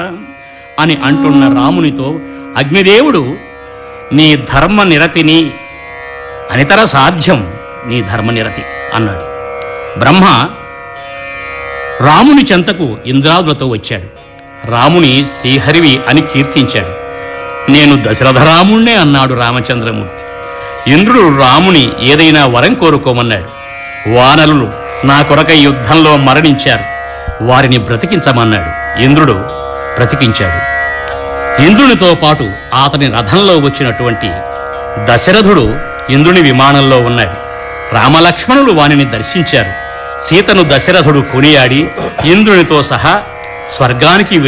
అని అంటున్న రామునితో అగ్నిదేవుడు నీ ధర్మ నిరతిని అనితర సాధ్యం నీ ధర్మనిరతి అన్నాడు బ్రహ్మ రాముని చెంతకు ఇంద్రాదులతో వచ్చాడు రాముని శ్రీహరివి అని కీర్తించాడు నేను దశరథరాముణ్ణే అన్నాడు రామచంద్రమూర్తి ఇంద్రుడు రాముని ఏదైనా వరం కోరుకోమన్నాడు వానరులు నా కొరకై యుద్ధంలో మరణించారు వారిని బ్రతికించమన్నాడు ఇంద్రుడు బ్రతికించాడు ఇంద్రునితో పాటు అతని రథంలో వచ్చినటువంటి దశరథుడు ఇంద్రుని విమానంలో ఉన్నాడు రామలక్ష్మణులు వానిని దర్శించారు సీతను దశరథుడు కొనియాడి ఇంద్రునితో సహా స్వర్గానికి